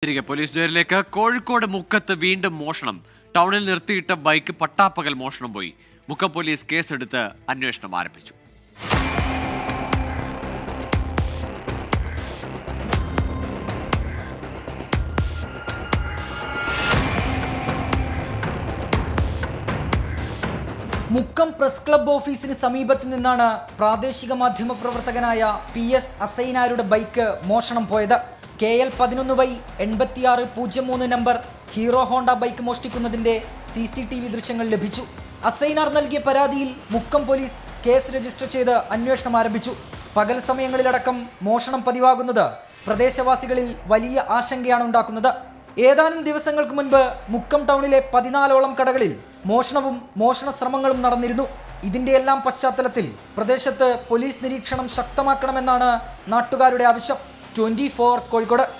തിരികെ പോലീസ് ജയിലിലേക്ക് കോഴിക്കോട് മുക്കത്ത് വീണ്ടും മോഷണം ടൗണിൽ നിർത്തിയിട്ട ബൈക്ക് പട്ടാപ്പകൽ മോഷണം പോയി മുക്കം പോലീസ് കേസെടുത്ത് അന്വേഷണം ആരംഭിച്ചു മുക്കം പ്രസ് ക്ലബ് ഓഫീസിന് സമീപത്ത് നിന്നാണ് പ്രാദേശിക മാധ്യമ പ്രവർത്തകനായ പി എസ് അസൈനാരുടെ ബൈക്ക് മോഷണം പോയത് കെ എൽ പതിനൊന്ന് വൈ എൺപത്തിയാറ് പൂജ്യം മൂന്ന് നമ്പർ ഹീറോ ഹോണ്ട ബൈക്ക് മോഷ്ടിക്കുന്നതിന്റെ സി സി ടി വി ദൃശ്യങ്ങൾ ലഭിച്ചു അസൈനാർ നൽകിയ പരാതിയിൽ മുക്കം പോലീസ് കേസ് രജിസ്റ്റർ ചെയ്ത് അന്വേഷണം ആരംഭിച്ചു പകൽ സമയങ്ങളിലടക്കം മോഷണം പതിവാകുന്നത് പ്രദേശവാസികളിൽ വലിയ ആശങ്കയാണ് ഉണ്ടാക്കുന്നത് ഏതാനും ദിവസങ്ങൾക്ക് മുൻപ് മുക്കം ടൗണിലെ പതിനാലോളം കടകളിൽ മോഷണവും മോഷണ ശ്രമങ്ങളും നടന്നിരുന്നു ഇതിന്റെയെല്ലാം പശ്ചാത്തലത്തിൽ പ്രദേശത്ത് പോലീസ് നിരീക്ഷണം ശക്തമാക്കണമെന്നാണ് നാട്ടുകാരുടെ ആവശ്യം ട്വന്റി കോഴിക്കോട്